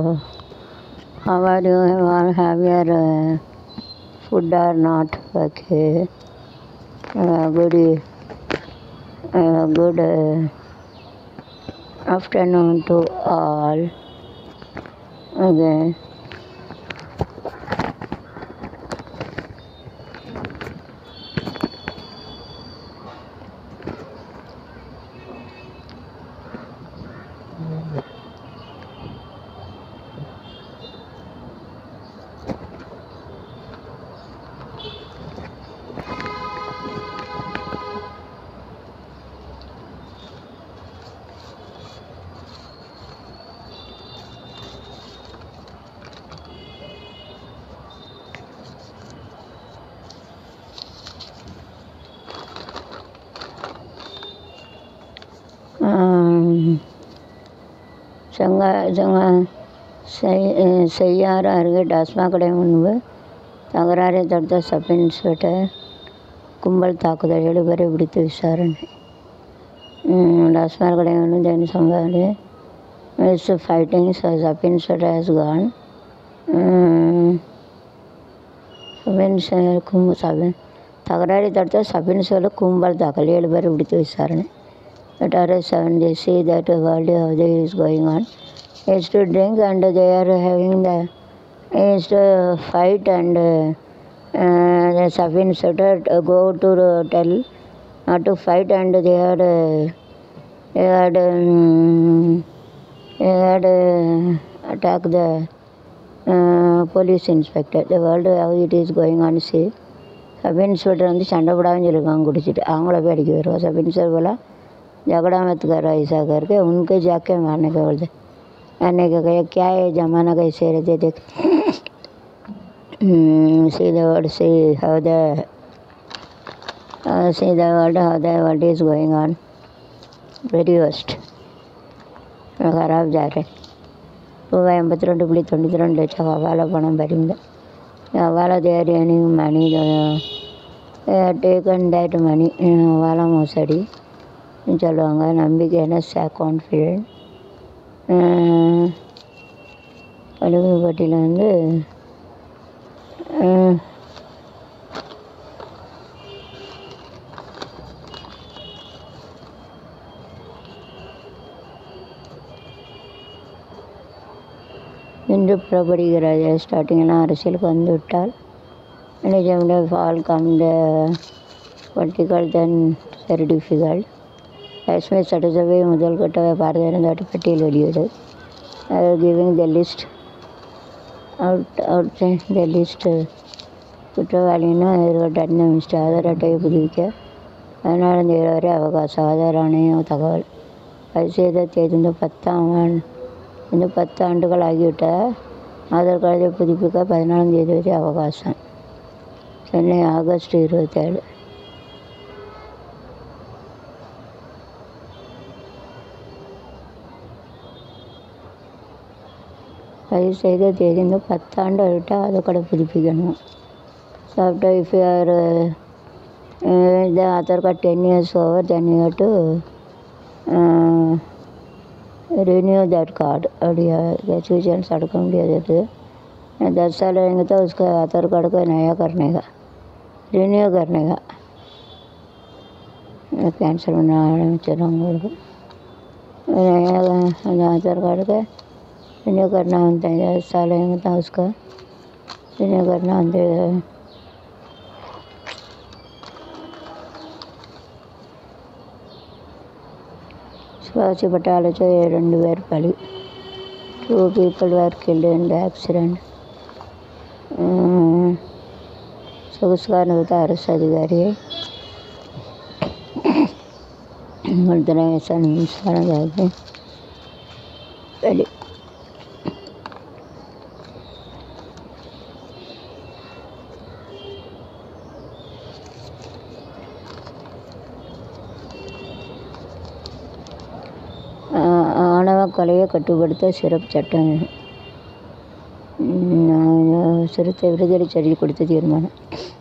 how are you? All have your uh, food or not? Okay. Uh, good, uh, good uh, afternoon to all. Okay. ஆம், செங்க செங்க செய் செய்யாறு அருகே டாஸ்மாக் கடை முன்பு தகராறை தடுத்த sub inspector கும்பல் தாக்குதல் ஏழு பேரை பிடித்து விசாரணை ம், டாஸ்மாக் கடை முன்பு ஜெயின் சம்பாடு is fighting sub inspector has gone sub inspector கும் சப் தகராறை தடுத்த சப் இன்ஸ்பெக்டர் கும்பல் தாக்கல் ஏழு பேரை பிடித்து விசாரணை at RS 7 they see that the world how there is going on. Is to drink and they are having the is to fight and uh, uh, the sub inspector to go to the hotel not to fight and they had uh, they had um, they had uh, attacked the uh, police inspector. The world how it is going on see. Sub inspector வந்து சண்டை போடாமல் சொல்லியிருக்காங்க குடிச்சிட்டு அவங்கள போய் அடிக்க வருவோம் sub inspector போல झगड़ा मत करो ऐसा करके उनके जाके मारने का बोलते मैंने क्या कहा क्या है जमाना कैसे रहते देख see the word see how the uh, see the word how the what is going on very worst खराब जा रहे ரூபாய் எண்பத்தி ரெண்டு புள்ளி தொண்ணூற்றி ரெண்டு லட்சம் ஹவாலா பணம் பறிந்த ஹவாலா their earning money taken that money ஹவாலா மோசடி சொல்லுவாங்க நம்பிக்கையான ச கான்ஃபிடென்ட் கழுகுப்பட்டியில் வந்து அஹ், இன்று புறப்படுகிறது ஸ்டார்டிங்கெல்லாம் அரசியலுக்கு வந்து விட்டால் management fall come the political then very difficult Kashmir சட்டசபை முதல் கட்ட பாரதியார் பட்டியல் வெளியீடு giving the list out out the list குற்றவாளின்னு எதிர்கட்ட அண்ணன் மினிஸ்டர் ஆதார் அட்டையை புதுப்பிக்க பதினாலாம் தேதி வரை அவகாசம் ஆதார் ஆணையம் தகவல் பதிவு செய்த தேதி இந்த பத்தாம் ஆண்டு இந்த பத்து ஆண்டுகள் ஆகிவிட்ட ஆதார் கார்டை புதுப்பிக்க பதினாலாம் தேதி வரை அவகாசம் சென்னை ஆகஸ்ட் இருபத்தேழு பதிவு செய்த தேதி இந்த பத்தாண்டு விட்டால் அதை கூட புதுப்பிக்கணும் சாஃப்ட்வேர் இஃப் யூஆர் இந்த Aadhaar card ten years over then you to renew that card और यह सिचुएशन सड़क முடியாது அது दस साल रहेंगे तो उसका आधार कार्ड को नया करने का रिन्यू करने का कैंसिल பண்ண ஆரம்பிச்சிடும் உங்களுக்கு नया आधार कार्ड का रिन्यू करना होता है दस साल रहेंगे तो उसका रिन्यू करना होता है சுவாசி பட்டாளச்சோ ரெண்டு பேர் பலி two people were killed in the accident சொகுசுகாரன் வித்த அரசு அதிகாரியை ஒருத்தனை வயசான மின்சாரம் தாக்கி பலி ஆ- ஆணவ கொலையை கட்டுப்படுத்த சிறப்பு சட்டம் ம், சிறுத்தை விடுதலை சரி கொடுத்த தீர்மானம்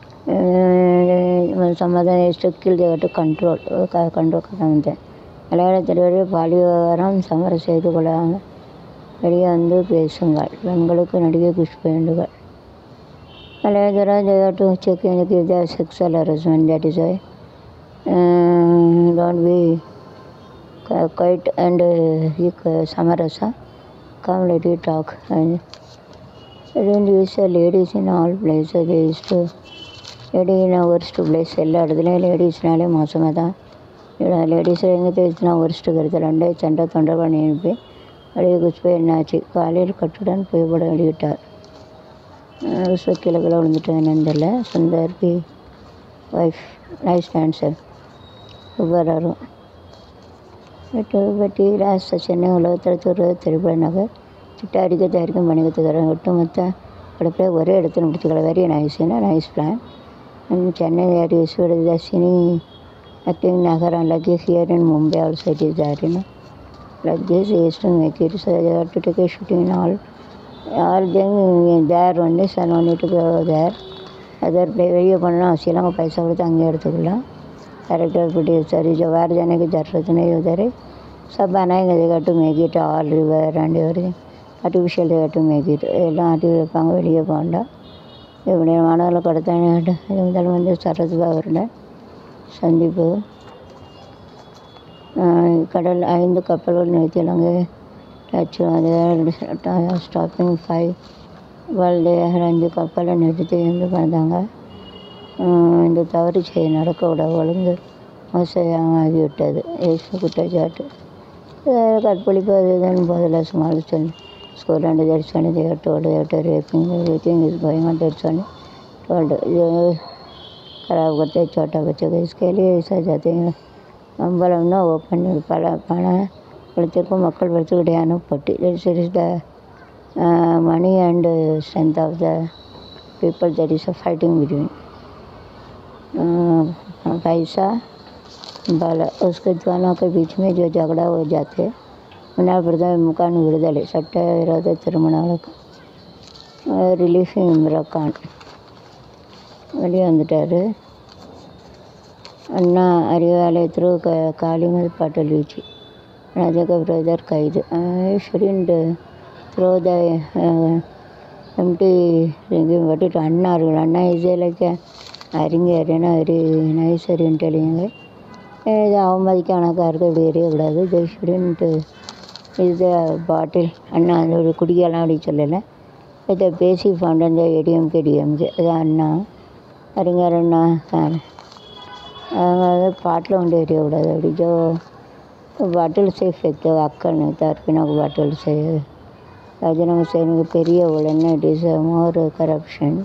சமாதான ஸ்டெக்கில் தேவட்டு கண்ட்ரோல் கண்ட்ரோல் வந்தேன் விளையாட தலைவரே பாலி விவகாரம் சமரம் செய்து கொள்ளாமல் வெளியே வந்து பேசுங்கள் பெண்களுக்கு நடிகை புஷ்பேண்டுகள் Malayadara, they have to check in if there is sexual harassment, that is why. Uh, don't be qui- quiet and uh, you, uh, Samarasa, come let you talk. And they don't use the ladies in all places, they used to lady worst place எல்லா இடத்துலையும் லேடிஸ்னாலே மோசமாக தான் ladies எங்கே தெரிஞ்சுனா worst கருத்து ரெண்டே சண்டை தொண்டை பண்ணி அனுப்பி அப்படியே குச்சி என்னாச்சு காலையில் கட்டுடன் புகைப்பட வெளியிட்டார் ஸோ கீழே கீழே விழுந்துட்டேன் என்னன்னு தெரியல Sundar B wife nice dancer சூப்பராக எட்டு பெட்டி லாஸ்ட் சென்னை உலகத்தில் துறை திரைப்பட நகர் சிட்டாரிக்க தயாரிக்கும் பணிகத்துக்கிறேன் ஒட்டுமொத்த படப்பில் ஒரே இடத்துல முடிச்சுக்கலாம் வெரி நைஸ்னா nice plan and Chennai there is where the cine acting Nagaram like is here in Mumbai also it is there you know like this is to make it so they have to take a shooting and all all them there only so no need to go there other play வெளியே பண்ணலாம் அவசியம் அவங்க பைசா கொடுத்து அங்கே எடுத்துக்கலாம் கரெக்டாக producer जो बाहर जाने की ज़रूरत नहीं उधर है सब बनाएंगे जगह to make it all river and every artificial ஜகா டு மேக் இட் எல்லாம் ஆட்டி வைப்பாங்க வெளியே போண்டா இப்படி மாணவர்களை கடத்தான முதல் வந்து சரத் அவருடன் சந்திப்பு ஆஹ் கடல் ஐந்து கப்பல்கள் நிறுத்தினாங்க டச்சு அது ஸ்டாப்பிங் ஃபைவ் வேர்ல்டு அஞ்சு கப்பலை நிறுத்தி வந்து பண்ணாங்க ஆஹ் இந்த தவறு செய்ய நடக்கக்கூட ஒழுங்கு மோசமாகிவிட்டது ஏசு குற்றச்சாட்டு அஹ் கற்பழிப்பு அது இதுன்னு பதிலாக சுமார் சொல்லி school and that's one they are told they have to raping everything is going on that's only told ये खराब करते हैं छोटा बच्चों को इसके लिए ऐसा जाते हैं அம்பலம் தான் ஓப்பன் பல பணம் படுத்திருக்கும் மக்கள் படுத்துக்கிட்டே அனுப்பட்டு it is the money and strength of the people that is a fighting between uh, पैसा बल उसके दोनों के बीच में जो झगड़ा हो जाते முன்னாள் பிரதமர் முகான் விடுதலை சட்டவிரோத திருமண வழக்கு ரிலீஃப் இம்ரான் வெளியே வந்துட்டார் அண்ணா அறிவாலயத்தில் க காளிமது பாட்டல் வீச்சு ராஜக பிரதர் கைது ஷுரிண்ட் த்ரோ த எம்டி விட்டுட்டு அண்ணா இருக்கு அண்ணா இசையிலக்க அறிஞர் ஏன்னா வெரி நைஸ் வெரி இன்டெலிஜென்ட் இது அவமதிக்க கணக்காக இப்படி எறியக்கூடாது தே ஷுடன்ட்டு இது பாட்டில் அண்ணா அந்த ஒரு குடிக்கலாம் அப்படி சொல்லலை இதை பேசி ஃபவுண்டன் ஏடிஎம்கே டிஎம்கே இது அண்ணா அறிஞர் அண்ணா காண அவங்க வந்து பாட்டில் கொண்டு எறியக்கூடாது அப்படி ஜோ बाटल से फेंकते हो अक्कड़ नहीं था अर्पिना को बाटल से राजीनामा செய்யணும் எனக்கு பெரிய உடனே இட் இஸ் மோர் கரப்ஷன்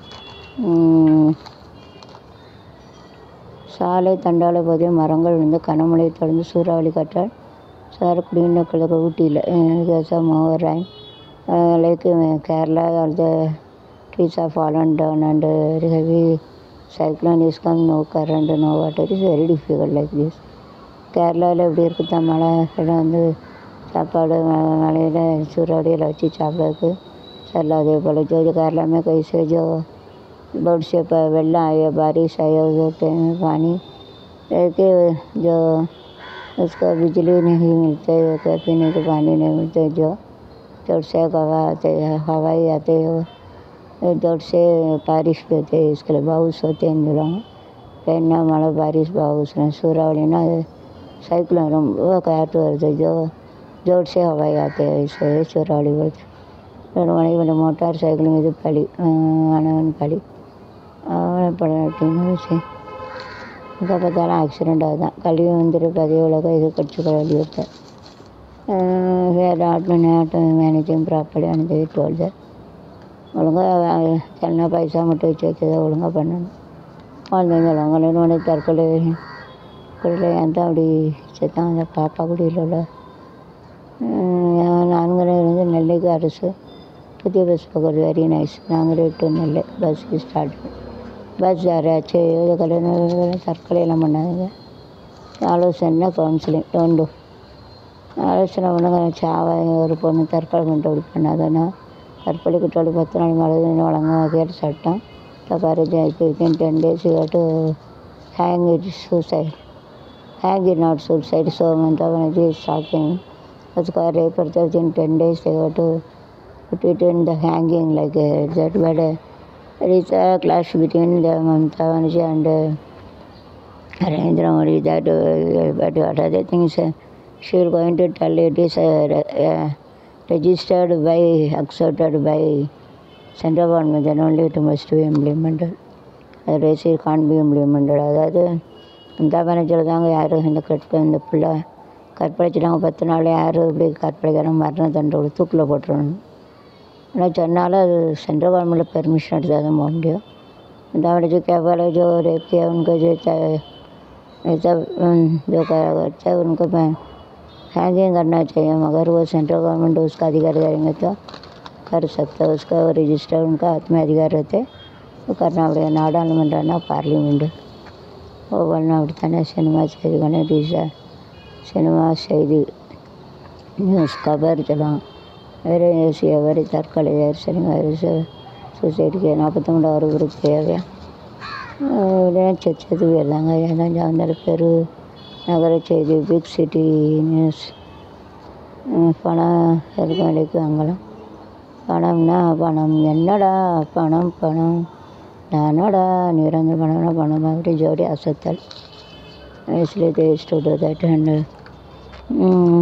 சாலை தண்டால போதே மரங்கள் விழுந்து கனமழை தொடர்ந்து சூறாவளி காற்றால் சாரக்குடி கிழக்கு ஊட்டியில் கேசம் over rain like Kerala all the trees are fallen down and very heavy cyclone is come no current no water it is very difficult like this கேரளாவில் எப்படி இருக்குது தான் மழை இடம் வந்து சாப்பாடு ம- மழையில் சூறாவளியில் வச்சு சாப்பிட்றதுக்கு சரியில்ல அதே போல் जो जो केरला में कैसे जो बहुत से प- वेल्ला आया बारिश आया उधर पे पानी लेके जो उसको बिजली नहीं मिलते क्या पीने को पानी नहीं मिलते जो जोर से हवा आते हवाई आते हो जोर से बारिश भी होते हैं इसके लिए बाउस होते हैं इन दिनों में ரெண்டா மழை பாரிஸ் பாவுஸ்னா சூறாவளினா அது சைக்கிள் ரொம்ப காற்று வருது ஜோ ஜோர் से हवाई आते हैं ऐसे சூறாவளி வருது ரெண்டு மணிக்கு மேலே மோட்டார் சைக்கிள் மீது பழி ஆனவன் பழி அவன் படம் அப்படின்னு விஷயம் எங்கே பார்த்தாலும் ஆக்சிடெண்ட் ஆகுதான் கல்வி மந்திரி பதவி உலக இது கட்சிகள் வலியுறுத்த வேறு ஆட்மன் ஆட்டம் மேனேஜிங் ப்ராப்பர்ட்டி அனுப்பி டோல்டர் ஒழுங்காக சின்ன பைசா மட்டும் வச்சு வச்சதை ஒழுங்காக பண்ணணும் குழந்தைங்க அவங்கள உடனே தற்கொலை கொலை ஏன் தான் அப்படி செத்தான் அந்த பாப்பா குடியில் உள்ள நான்கு இருந்து நெல்லைக்கு அரசு புதிய பஸ் போகிறது வெரி நைஸ் நாங்கள் to Nellai bus start bus யாராச்சு ஏதோ கல்யாணம் தற்கொலையெல்லாம் பண்ணாதுங்க ஆலோசனை கவுன்சிலிங் டோன்டு ஆலோசனை பண்ணுங்க சாவை ஒரு பொண்ணு தற்கொலை பண்ணிட்டு அப்படி பண்ணாதானே தற்கொலை குற்றவாளி பத்து நாள் மழை வழங்க வகையான சட்டம் தப்பாரு இப்போ ten days to hang it suicide hang it not suicide so month அவன் இது ஷாக்கிங் उसका रेप करते within 10 days they got to put it in the hanging like uh, that but uh, there is a clash between the Mamata Banerjee and uh, Narendra Modi that uh, but what other things uh, she will going to tell it is uh, re- uh, registered by accepted by central government then only it must be implemented otherwise it can't be implemented அதாவது மம்தா பானர்ஜியில் தாங்க யாரும் இந்த கற்ப இந்த பிள்ளை கற்பழிச்சிட்டாங்க பத்து நாள் யாரும் இப்படி கற்பழிக்கிறோம் மரண தண்டோட தூக்கில் போட்டுருணும் ஆனால் சொன்னாலும் அது सेंट्रल गवर्नमेंट परमिशन எடுத்தால் தான் போக முடியும் ममता बनर्जी क्या बोले जो रेप किया उनको जो चाहे ऐसा उम, जो करा अच्छा उनको हैंगिंग करना चाहिए मगर वो सेंट्रल गवर्नमेंट उसका अधिकार करेंगे तो कर सकता है उसका रजिस्टर उनका हाथ में अधिकार रहते वो करना पड़ेगा நாடாளுமன்றம்னா பார்லிமெண்ட்டு ஒவ்வொன்றும் அப்படித்தானே சினிமா செய்திகளே டீசா சினிமா செய்தி நியூஸ் கபர் இதெல்லாம் வேறு ఎవరి தற்கொலை சரிங்க సొసైటీకి నాற்பத்தி మూడవ గ్రూప్ தேவையா చర్చది వెళ్ళాங்க ஏன்னா అందరి பேர் நகர செய்தி பிக் சிட்டி நியூஸ் பணம் இருக்க வேண்டியவங்களாம் பணம்னா பணம் என்னடா பணம் பணம் நானடா நிரந்தர பணம்னா பணம் அப்படி ஜோடி அசத்தல் इसलिए they used to do that and mm,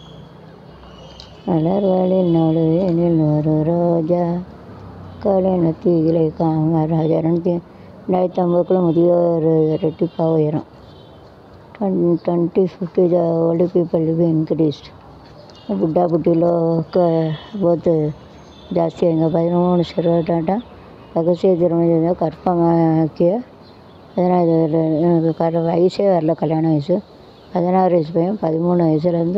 மலர்களில் நடுவேனில் ஒரு ரோஜா கலினத்தீகளை காமராஜா ரெண்டு ரெண்டாயிரத்தி ஐம்பதுக்குள்ள முதியோர் ரெட்டிப்பாக உயரும் twenty fifty the old people live increased புட்டா புட்டிలో ఒక போத்து ಜಾಸ್ತಿ ಆಗಿದೆ பதிமூணு சிறுவட்டாட்ட ரகசிய திருமணம் கற்பமாக்கிய பதினாறு கர வயசே வரல கல்யாண வயசு பதினாறு வயசு பையன் பதிமூணு வயசுலேருந்து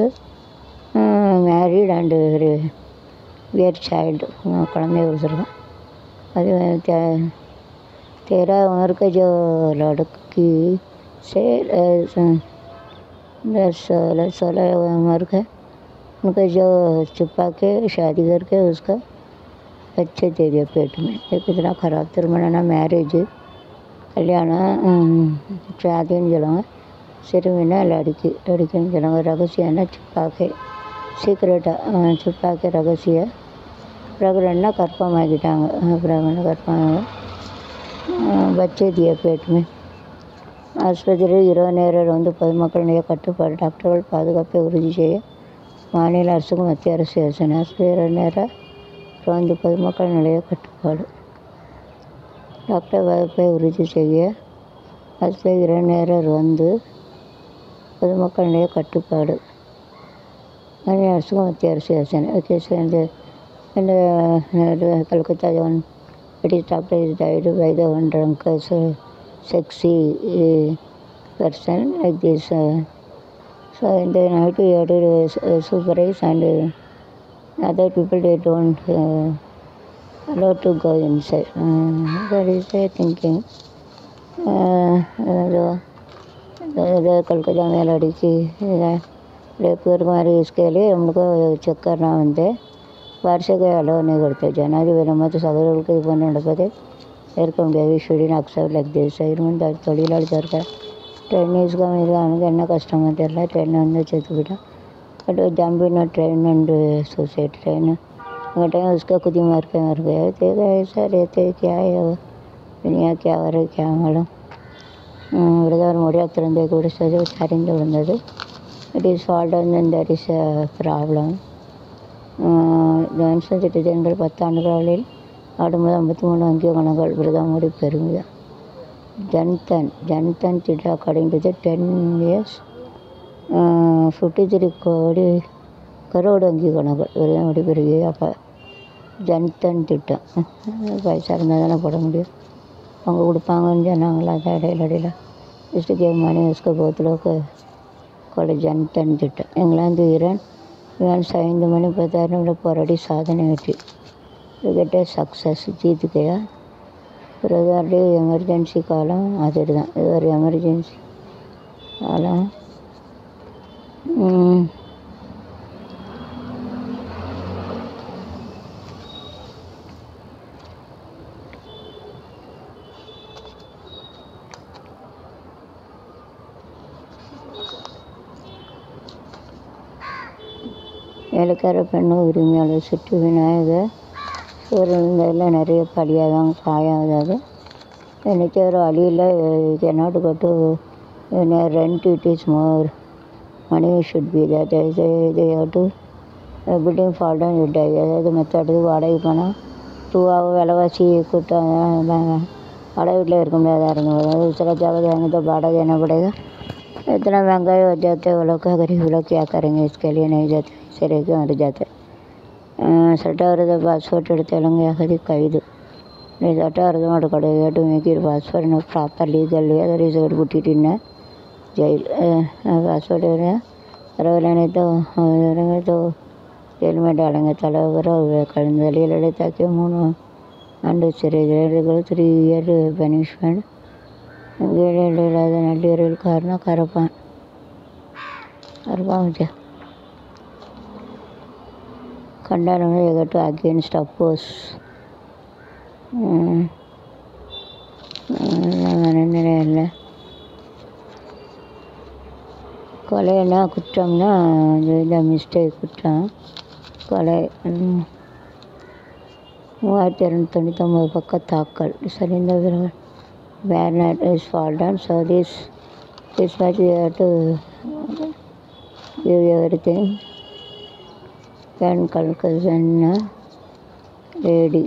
மேரீட் அண்டு வியர் சைல்டு குழந்தைய கொடுத்துருக்கோம் அது தே- तेरह उम्र के जो लड़की से अ, स- दस सोलह सोलह उम्र के उनको जो छुपा के शादी करके उसका बच्चे दे दिया पेट में ये कितना ख़राब திருமணம்னா மேரேஜ் கல்யாணம் ம், शादिன்னு சொல்லுவாங்க சிறுமினா லடுக்கி லடுக்கின்னு சொல்லுவாங்க ரகசியம்னா छुपा சீக்கிரட்டாக छुपा के ரகசிய பிரகடனா கற்பமாக்கிட்டாங்க பிரகடன கற்பமாக பச்சை திய பேட் में ஆஸ்பத்திரியில் இரவு நேரம் வந்து பொதுமக்களுடைய கட்டுப்பாடு டாக்டர்கள் பாதுகாப்பை உறுதி செய்ய மாநில அரசுக்கும் மத்திய அரசு யோசனை ஆஸ்பத்திரி இரவு நேரம் வந்து பொதுமக்கள் நிலைய கட்டுப்பாடு டாக்டர் பாதுகாப்பை உறுதி செய்ய ஆஸ்பத்திரி இரவு நேரம் வந்து பொதுமக்கள் நிலைய கட்டுப்பாடு மாநில அரசுக்கும் மத்திய அரசு யோசனை ஓகே சார் இந்த இந்த Calcutta one British doctor is died by the one drunk uh, sexy uh, person like this. Uh, so in the night we had to uh, supervise and uh, other people they don't uh, allow to go inside. Uh, that is their thinking. Uh, uh, the, the, the Calcutta में लड़की rape कर मारी इसके लिए हम लोग को check करना बनते வாரிசுக்கு அலோவ் नहीं करते ஜனாதிபதி மற்ற சகோதரர்களுக்கு இது போன்ற நடப்பதை ஏற்க முடியாது ஷுடின் அக்செப்ட் லைக் திஸ் இருமன் தொழிலாளி இருக்க ட்ரெயினிஸ்க்கு இது அவனுக்கு என்ன கஷ்டமோ தெரியல ட்ரெயின் வந்து செத்து போயிட்டான் but jumping train and suicide train अगर टाइम उसका खुद ही मर के मर गया देखा ऐसा रहते क्या है वो दुनिया क्या हो रहा है क्या मालूम பிரதமர் மோடி திறந்த கூட சரிந்து விழுந்தது it is fault and there is a problem Johnson சிட்டிசன்கள் பத்து ஆண்டுகளில் ஆடும்போது ஐம்பத்தி மூணு வங்கி கணக்குகள் பிரதமர் மோடி பெருமிதம் ஜன்தன் ஜன்தன் திட்டம் according to the ten years fifty three கோடி கரோடு வங்கி கணக்குகள் பிரதமர் மோடி பெருகி அப்போ ஜன்தன் திட்டம் பைசா இருந்தால் தானே போட முடியும் அவங்க கொடுப்பாங்கன்னு சொன்னாங்களா அது இடையில இடையில ஜஸ்ட் கேவ் மணி उसको बहुत लोग கூட ஜன்தன் திட்டம் இங்கிலாந்து ஈரான் ஈரான் ஐந்து மணி பத்தாயிரம் விட போராடி சாதனை வெற்றி கிரிக்கெட்டே சக்ஸஸ் ஜீத்து கயா பிறகு எமர்ஜென்சி காலம் அது தான் இது ஒரு எமர்ஜென்சி காலம் ம், வேலைக்கார பெண்ணு உரிமையாளர் சிட்டு விநாயகர் சூரியனில் நிறைய பலியாதான் காயாகாது எனக்கு ஒரு வழியில் cannot go to in a rent it is more money should be that they, they, they have to a building fall down you die அதாவது மற்ற இடத்துக்கு வாடகை போனால் ரூபாவை விலைவாசி கூட்டம் வாடகை வீட்டில் இருக்க முடியாதா இருக்கும் अगर दूसरा जगह जाएंगे तो भाड़ा देना पड़ेगा इतना महंगाई हो जाते वो लोग का गरीब लोग क्या करेंगे इसके लिए नहीं जाते ऐसे रह के मर जाते ಸೆಟ್ಟಾವರದ ಪಾಸ್ಪೋರ್ಟ್ ತೆಲಂಗ ಯಾಕದಿ ಕೈದು ನೀವು ಸೆಟ್ಟಾವರದ ಮಾಡ್ಕೊಡು ಟು ಮೇಕ್ ಯೂರ್ ಪಾಸ್ಪೋರ್ಟ್ ನಾವು ಪ್ರಾಪರ್ ಲೀಗಲ್ಲಿ ಅದರ ರಿಸರ್ಟ್ ಬಿಟ್ಟಿಟ್ಟಿನ ಜೈಲ್ पासपोर्ट अरवल नहीं तो रहेंगे तो जेल में डालेंगे तला वगैरह कल लड़े ताकि मून ಅಂಡು ಸಿರಿಗಳು ತ್ರೀ ಇಯರ್ ಪನಿಷ್ಮೆಂಟ್ ನಲ್ಲಿರಲ್ಲಿ ಕಾರಣ ಕರಪ ಕರಪ ಖಂಡನವೇ ಎಗಟು ಅಗೇನ್ಸ್ಟ್ ಅಪೋಸ್ மனநிலையில் கொலைன்னா குற்றம்னா இந்த மிஸ்டேக் குற்றம் கொலை ம். மூவாயிரத்தி இரநூத்தி தொண்ணூத்தொம்பது பக்க தாக்கல் சரிந்த பிறகு bonnet is fallen so this this match to give everything can conclusion lady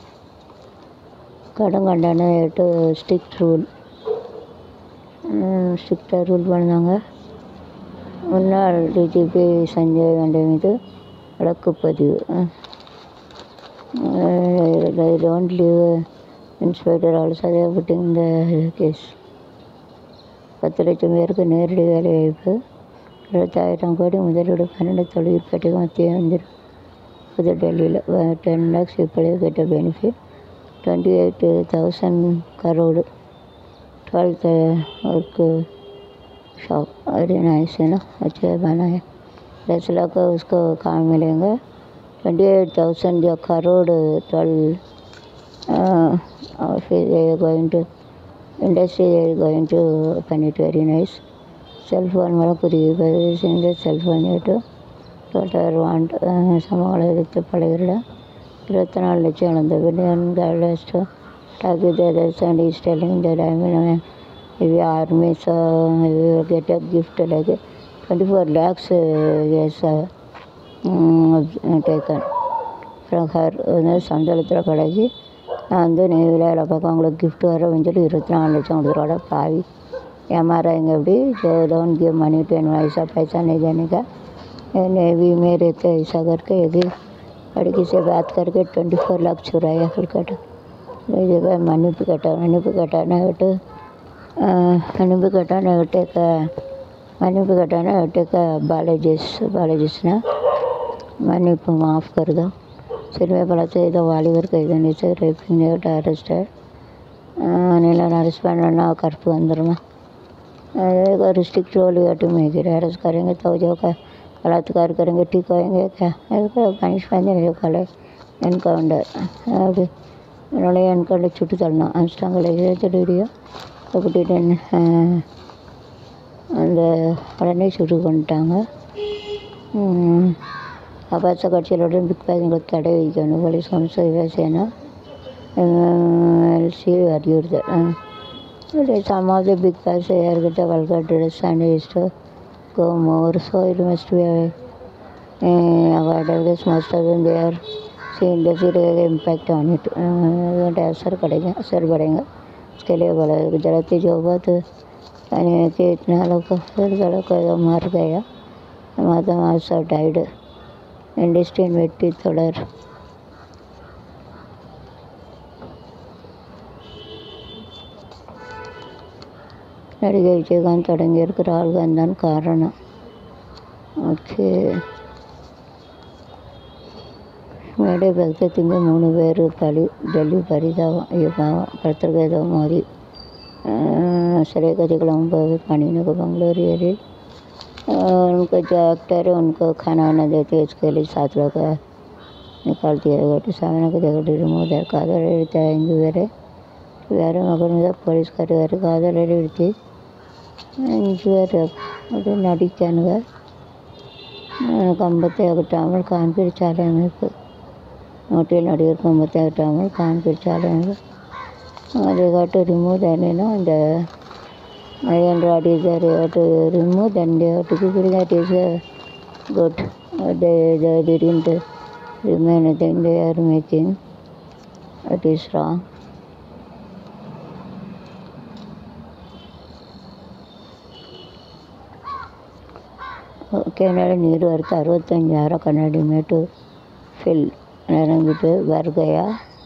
கடன் கண்டன டு ஸ்ட்ரிக்ட் ரூல் ஸ்ட்ரிக்டாக ரூல் பண்ணாங்க முன்னாள் டிஜிபி சஞ்சய் வண்டி மீது வழக்குப்பதிவு I don't leave inspector also அதே புட்டிங் இந்த கேஸ் பத்து லட்சம் பேருக்கு நேரடி வேலை வாய்ப்பு இருபத்தாயிரம் கோடி முதலீடு பன்னெண்டு தொழிற்பேட்டைக்கு மத்திய வந்துடும் புதுடெல்லியில் டென் லேக்ஸ் இப்படியே கெட்ட benefit twenty eight thousand crore twelfth work shop very nice है ना अच्छा बना है दस लाख का उसको काम मिलेंगे ट्वेंटी एट थाउजेंड जो करोड़ ट्वेल्व फिर going to industry going to open it very nice cell phone वाला पूरी सिंगल cell phone ಇಟ್ಟು ಟೋಟಲ್ ವಾಂಟ್ ಸಮಗಳ ಇರುತ್ತೆ ಪಳೆಗಿರಡ இருபத்தி நாலு லட்சம் இழந்த பில்லியன் அಷ್ಟು ಟಾಕಿದೆ and is telling that I mean if army so get a gift like twenty four lakhs is taken from her வந்து சந்தளத்தில் பழகி நான் வந்து நெய்வேலியில் பார்க்க அவங்களுக்கு கிஃப்ட் வரன்னு சொல்லி இருபத்தி நாலு லட்சம் கொடுத்துருவாட பாவி ஏமாறாங்க எப்படி जो don't give money to an ऐसा पैसा नहीं देने का नेवी में रहते ऐसा करके यदि लड़की से बात करके ट्वेंटी फोर लाख चुराया फिर कटा नहीं जगह मनी पे कटा मनी पे कटाना है तो मनी पे कटाना है बेटे का मनी पे कटाना है बेटे का बालाजिस बालाजिस ना मनी पे माफ़ कर दो सिर में पड़ा तो इधर वालीवर का इधर नीचे रेपिंग अरेस्ट है ನೀನು ಅರೆಸ್ಟ್ ಮಾಡೋಣ ಕರ್ಫ್ಯೂ अंदर में रिस्ट्रिक्ट रोल हुआ टू मेक इट अरेस्ट करेंगे तो जो का बलात्कार करेंगे ठीक होएंगे क्या ಅದಕ್ಕೆ ಪನಿಷ್ಮೆಂಟ್ ಇದೆ ಕೊಲೆ ಎನ್ಕೌಂಡರ್ அப்படி என்னோட என்கவுண்டர் சுட்டு தள்ளணும் அமிச்சிட்டாங்களே எழுத்து வீடியோ கூட்டிட்டு அந்த உடனே சுட்டு கொண்டுட்டாங்க அபாச கட்சிகளோட பிக் பாஸுங்களுக்கு தடை வைக்கணும் police commission Shiv Sena LC வலியுறுத்து some of the big guys here get a vulgar dress and used to go more so it must be a, uh, avoided this most of them they are seeing the serious impact on it uh, असर पड़ेगा असर पड़ेगा उसके लिए बोला गुजराती जो बहुत यानी कि इतना लोग फिर लोग को मर गया माता मासा डाइड इंडस्ट्री मिट्टी थोड़ा நடிகை விஜயகாந்த் தொடங்கியிருக்கிற ஆள்கள் தான் காரணம் ஓகே மேடை பக்த திங்க மூணு பேர் பலி டெல்லி பரிதாபம் ஐயோ பாவம் படுத்துருக்க ஏதோ மாதிரி சிறை கதைகள் ஒம்பது पनीनगर बंगलोर एरिया उनको जो एक्टर है उनको खाना वाना देते उसके लिए सात लोग निकाल दिया गया सामने को जगह रिमूव ಕಾದರ್ ಹೇಳ್ತಾ ಹಿಂಗೆ ಬೇರೆ ಬೇರೆ ಮಗನಿಂದ ಪೊಲೀಸ್ ಕರೆಯೋರು ಕಾದರ್ ಹೇಳ್ತಿ ಇಂಜುವರ್ ಅದು ನಡಿಕ್ಯಾನ್ಗ ಕಂಬತ್ತಾಗ ಟಾಮಲ್ ಕಾನ್ಪೀರ್ ಚಾಲೆ మీకు hotel ಅಡಿಗೆ ಕಂಬತ್ತಾಗ ಟಾಮಲ್ ಕಾನ್ಪೀರ್ ಚಾಲೆ మీకు they got to remove then you know the iron rod is there you have to remove then they have to figure that is uh, good Uh, they, they didn't remain anything they are making it is wrong ಕೆನಡೆ ನೀರು ಅರ್ಥ ಅರವತ್ತಂದು ಸಾವಿರ ಕನ್ನಡಿ mate fill ನನಗಿಟ್ಟು ಬರ್ಗಯ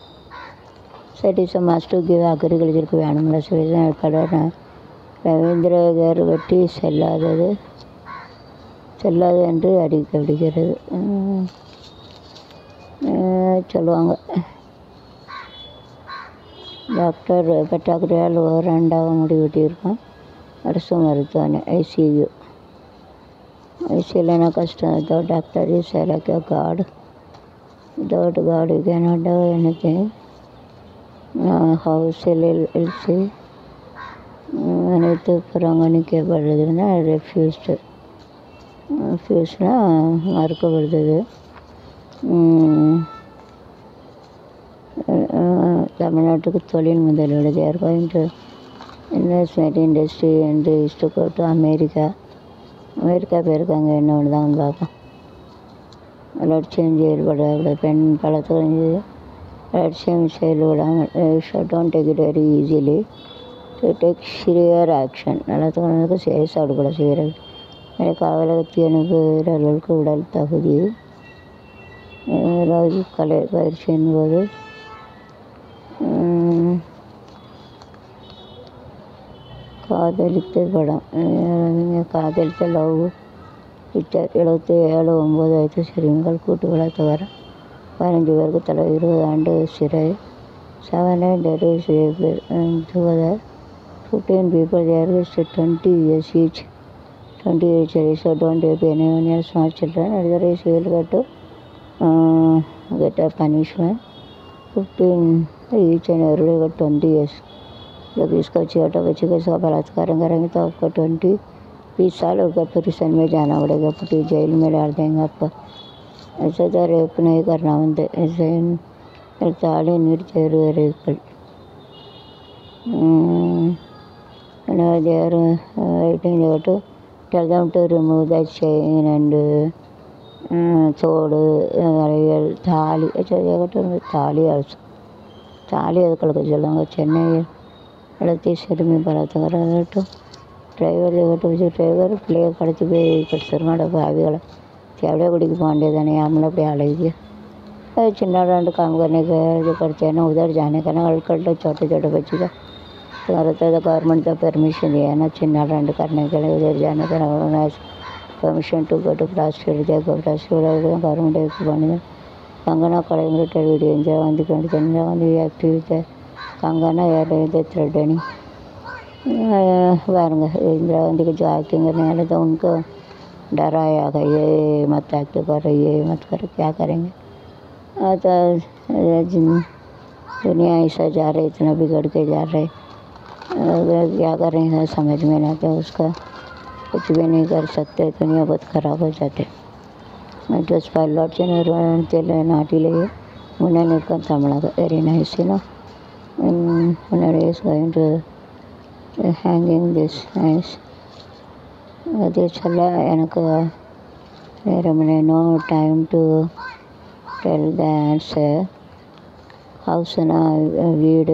సతీస మాస్టర్కి అగ్రికల్చర్కి వేణంలో చూసిన ఇక్కడ Ravindra car வெட்டி செல்லாதது செல்லாது என்று அடிக்கப்படுகிறது உம், அஹ் சொல்லுவாங்க டாக்டர் பற்றாக்குறையால் ஓராண்டாக முடிவெட்டியிருக்கோம் அரசு மருத்துவமனை ஐசியு ஐசியூலனா கஷ்டம் without doctor is like a god without god you cannot do anything uh, house LLC அனைத்து புறங்கணிக்கப்படுறதுன்னா ரெஃப்யூஸ்டு ரெஃப்யூஸ்னால் மறுக்கப்படுறது உம், அஹ், தமிழ்நாட்டுக்கு தொழில் முதலீடு there going to investment industry and is to go to America America போயிருக்காங்க என்ன பண்ணுதாங்கன்னு பார்ப்போம் லட்சியம் செயல்பட பெண் பலத்துக்கு லட்சியம் செயல்படாமல் don't take it very easily to take severe action நல்லத்துக்கு செயற்பாடு கூட செய்கிறது எனக்கு காவலகத்தி அனுப்புகிறவர்களுக்கு உடல் தகுதி ஏதாவது கலை பயிற்சியின் போது உம், காதலித்த படம் அஹ் காதலித்த லவ் பிக்சர் எழுபத்தி ஏழு ஒம்பது வயது சிறுமிகள் கூட்டு வளர்த்தவர் பதினஞ்சு பேருக்கு தலா இருபது ஆண்டு சிறை seven dead is together fifteen people there is twenty years each twenty years is don't rape any one year small children otherwise will cut to get a punishment fifteen each and every का twenty years जब इसका छोटा बच्चे का इसका बलात्कार करेंगे तो आपको ट्वेंटी बीस साल होगा प्रिसन में जाना पड़ेगा फिर जेल में डाल देंगे आपको ऐसे तो रेप नहीं करना होते ऐसे ताली निर्चर rape and uh, they are uh, writing they have to tell them to remove that chain and uh, தோடு வளையல் தாலி ஏகட்டும் தாலி அரசு தாலி அதுக்களுக்கு சொல்லுவாங்க சென்னை இடத்தை சிறுமி பலத்துக்கிறதாகட்டும் டிரைவர் ஏகட்டும் வச்சு டிரைவர் பிள்ளைய கடத்தி போய் கடிச்சிருமாட பாவிகளை அப்படியே குடிக்க போண்டே தானே ஆமலை அப்படி அழகி चिन्ना डांड काम करने के जो करते हैं ना उधर जाने का ना हल्कट छोटे छोटे बच्चे का तुम्हारा तो गवर्नमेंट का परमिशन दिया है ना चिन्ना डांड करने के लिए उधर जाने का ना permission to go to Plastic Jacob Plastic government பண்ணுது கங்கனா கலைஞர் வீடியோ இந்திரா காந்தி கண்டு இந்திரா காந்தி ஆக்டிவ் कंगना यार इधर थ्रेडनी பாருங்க इंदिरा गांधी के जो एक्टिंग करने वाले तो उनको डराया गया ये मत एक्ट करो ये मत करो क्या करेंगे हाँ तो जिन- दुनिया ऐसा जा रही इतना बिगड़ के जा रहे अगर क्या करेंगे समझ में ना तो उसका कुछ भी नहीं कर सकते दुनिया बहुत ख़राब हो जाते ಡ್ರೆಸ್ ಪೈಲಾಟ್ ಜನರು ಅಂತೆಲ್ಲ ನಾಟಿಲೆಗೆ ಮುನ್ನೆ ನಿಲ್ಕೊಂಡು ತಮಿಳಾಗ ವೆರಿ ನೈಸ್ ಏನೋ ಮುನ್ನಡೆ is going to hanging this nice அது சொல்ல எனக்கு வேறு no time to tell the answer ஹவுஸ்னா வீடு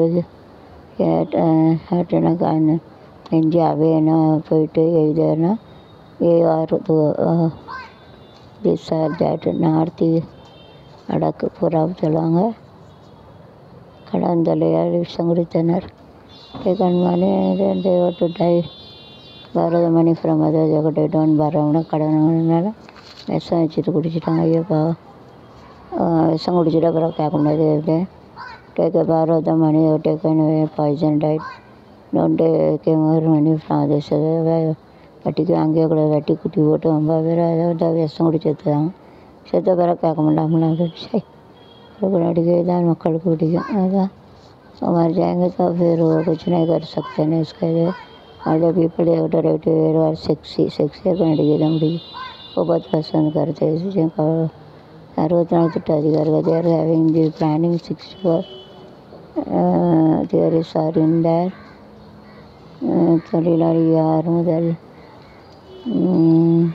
எனக்கு அந்த நெஞ்சு அவையனா போயிட்டு எழுதுனா are this are that north வடக்கு புறாவு சொல்லுவாங்க கடந்தலையால் விஷம் குடித்தனர் கண்மணி ரெண்டு to die Bharathamani from other ஜெகட்டை டோன் பாரவன கடனால விஷம் வச்சுட்டு குடிச்சிட்டாங்க ஐயோ பாவம் ஆஹ் விஷம் குடிச்சிட்டு அப்புறம் கேட்க முடியாது எப்படி take Bharathamani take poison died don't take money from other வெட்டிக்கு அங்கேயே கூட வெட்டி குட்டி போட்டு ரொம்ப பேர் அதை விஷம் குடி செத்துதாங்க செத்த பிறகு கேட்க முடியாமலாம் அப்படின்னு சரி அப்புறம் अड़िगे दाल மக்களுக்கு பிடிக்கும் அதுதான் तो मर जाएंगे तो फिर वो कुछ नहीं कर सकते नहीं इसके लिए और जब पीपल देवटा रेट आर सेक्सी सेक्सी अपन अड़िगे दम अड़िगे वो बहुत पसंद करते हैं जिनका अरवत नाल திட்ட அதிகாரிகள் they are having the planning six for uh, there is are in there uh, தொழிலாளி யார் முதல் உம்,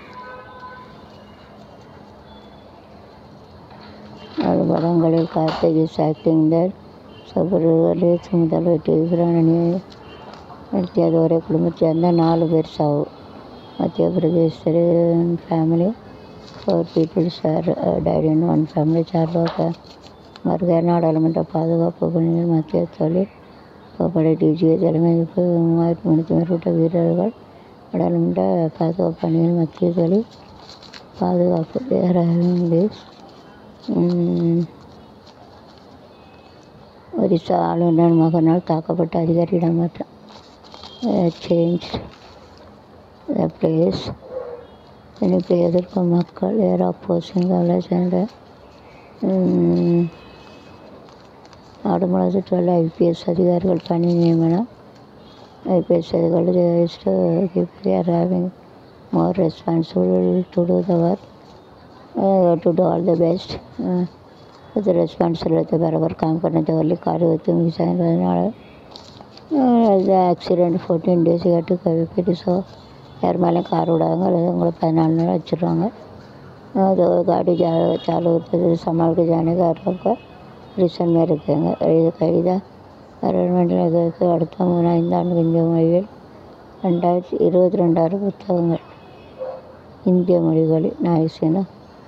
அது படங்களில் கார்த்திக் இஸ் ஆக்டிங் தர் சபரிகளே முதல் வெற்றி பிராணனியை நடத்தியது ஒரே குடும்பத்தை சேர்ந்த நாலு பேர் சாவு Madhya Pradesh family four peoples are died in one family சார்பாக மருக நாடாளுமன்ற பாதுகாப்பு பணியில் மத்திய தொழில் படை டிஜிஏ தலைமைக்கு மூவாயிரத்தி முந்நூற்றி மேற்பட்ட வீரர்கள் நாடாளுமன்ற பாதுகாப்பு பணியில் மத்திய தொழில் பாதுகாப்பு வேறு இங்கிலீஷ் ஒரிசா ஆளுநர் மகனால் தாக்கப்பட்ட அதிகாரி இடமாற்றம் சேஞ்ச் த பிளேஸ் இனிப்பு எதிர்க்கும் மக்கள் ஏர் அப்போசிங் சேர்ந்த நாடு முழுவதும் ஐபிஎஸ் அதிகாரிகள் பணி நியமனம் ஐபிஎஸ் அதிகாரிகள் are having more responsible to do the work to do all the best அது ரெஸ்பான்சிபிள் எடுத்து பரபர் काम करने के वाले कार्य होते हैं मिसाइल அதனால் அது ஆக்சிடெண்ட் ஃபோர்டீன் டேஸ் கேட்டு கவி பெருசோ யார் மேலேயும் கார் விடாங்க அல்லது உங்களை பதினாலு நாள் வச்சுருவாங்க அது गाड़ी जा चालू होते संभाल के जाने का आपका रीजन में रखेंगे இது கைதா அரண்மனைக்கு அடுத்த மூணு ஐந்தாண்டு இந்திய மொழிகள் ரெண்டாயிரத்தி இருபத்தி ரெண்டாயிரம் புத்தகங்கள் இந்திய மொழிகளில் நாயசேனா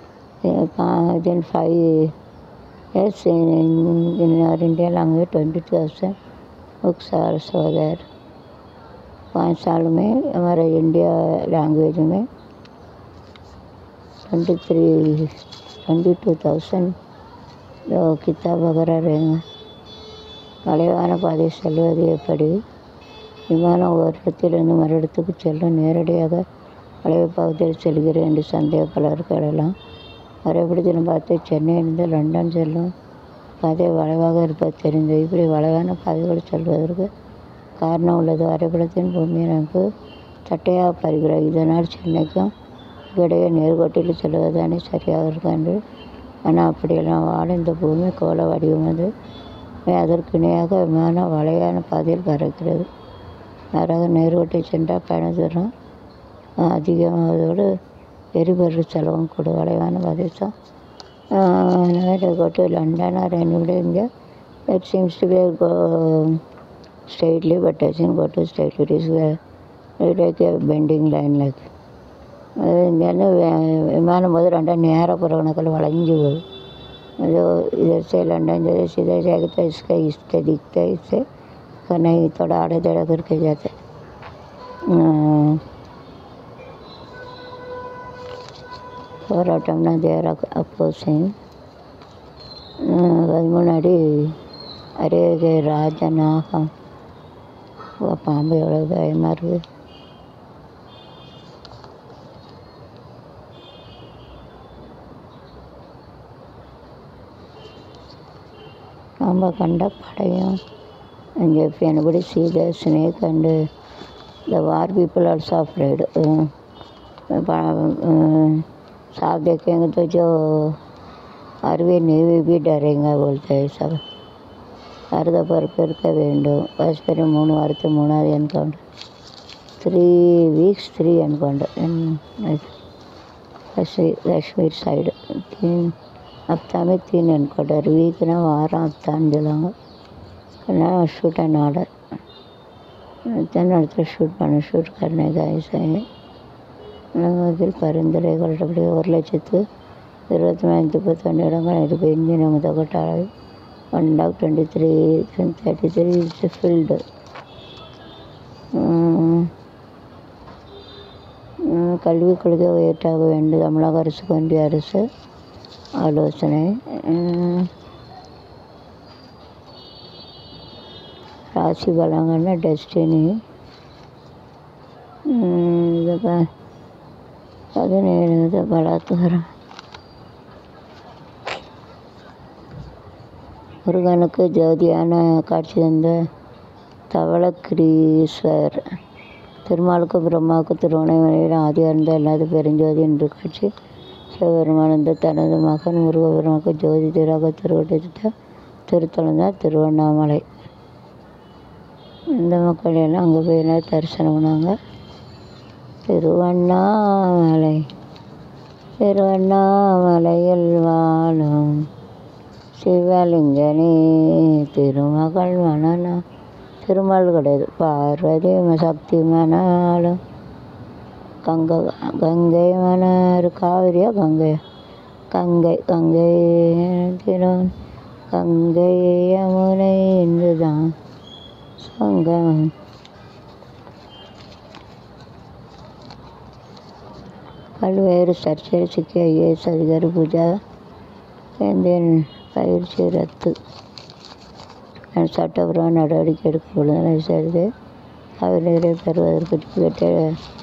then five years in, in, in our Indian language twenty thousand books are also there पाँच साल में हमारे इंडिया लैंग्वेज में twenty three twenty two thousand किताब वगैरह रहेंगे மலைவான பாதை செல்வது எப்படி விமானம் ஒரு இடத்திலிருந்து மறு இடத்துக்கு செல்ல நேரடியாக மலைய பகுதியில் செல்கிறேன் என்று சந்தேக பலருக்கு எழலாம் வரைபடத்தில் பார்த்து சென்னையிலிருந்து லண்டன் செல்லும் பாதை வளைவாக இருப்பது தெரிந்தது இப்படி வளைவான பாதைகள் செல்வதற்கு காரணம் உள்ளது வரைபடத்தின் பூமி அமைப்பு தட்டையாக பருகிறது இதனால் சென்னைக்கும் இடையே நேர்கோட்டில் செல்வதுதானே சரியாக இருக்கும் என்று ஆனால் அப்படியெல்லாம் வாழ இந்த பூமி கோள வடிவம் அது அதற்கு இணையாக விமானம் வளையான பாதையில் பறக்கிறது மாறாக நேர்கோட்டில் சென்றால் பயண தூரம் அதிகமாவதோடு எரிபொருள் செலவும் கூட வளைவான பாதை தான் go to London or anywhere in India, that seems to be a go straightly, but doesn't go to straightly. It is uh, like a bending line like. அது இங்கேருந்து விமானம் போது ரெண்டாம் நேராக போகிற கணக்கில் வளைஞ்சு போகுது जो इधर से लंदन जैसे सीधे जाएगा तो इसका इससे दिखता है इससे तो नहीं थोड़ा आड़े टेढ़ा करके जाते போராட்டம்னா தேர் அப்போசிங் அது முன்னாடி அருகே ராஜநாகம் பாம்பு எவ்வளோ பயமாக இருக்குது நம்ம கண்ட படையும் and if anybody see the snake and uh, the war people also afraid uh, साफ देखेंगे तो जो आर्मी नेवी भी डरेंगे बोलते हैं सब அறுத பொறுப்பிருக்க வேண்டும் பரஸ்பரம் மூணு வாரத்து மூணாவது encounter three weeks three encounter Kashmir side तीन हफ्ता में तीन एनकाउंटर वीक ना वाரம் हफ्ताன்னு சொல்லுவாங்க நான் शूट एंड ऑर्डर इतने இடத்துல ஷூட் பண்ண ஷூட் करने का ऐसा है நமதில் பரிந்துரைகள் அப்படி ஒரு லட்சத்து இருபத்தி நாலு முப்பத்தொன்று இடங்கள் இருக்கு இந்திய முதற்கட்ட அளவு one lakh twenty three thirty three is filled கல்விக் கொள்கை உயர்த்தாக வேண்டும் தமிழக அரசுக்கு ஒன்றிய அரசு ஆலோசனை ராசி பலங்கன்னா டெஸ்டினி இது ப- பதினேழு இது பலாத்காரம் முருகனுக்கு ஜோதியான காட்சி தந்த தவளகிரீஸ்வர் திருமாலுக்கு பிரம்மாவுக்கு திருவண்ணாமலையில் ஆதியாக இருந்த எல்லாது பெருஞ்சோதி என்று காட்சி சிவபெருமானந்த தனது மகன் முருகபெருமானுக்கு ஜோதி திராக திருவடித்த திருத்தலம் தான் திருவண்ணாமலை இந்த மக்கள் எல்லாம் அங்கே போய் எல்லாம் தரிசனம் பண்ணாங்க திருவண்ணாமலை திருவண்ணாமலையில் வாழும் சிவலிங்கனே திருமகள் மனநா திருமால் கிடையாது பார்வதி சக்தி மணாலும் கங்கை கங்கை மணர் காவிரியா கங்கையா கங்கை கங்கை திரு கங்கை யமுனை என்றுதான் சங்கம் பல்வேறு சர்ச்சையில் சிக்கிய ஐஏஎஸ் அதிகாரி பூஜா கேந்திரன் பயிற்சி ரத்து சட்டப்பூர்வ நடவடிக்கை எடுக்க விடுதலை செய்து காவிரி நீரை பெறுவதற்கு டிக்கெட்டை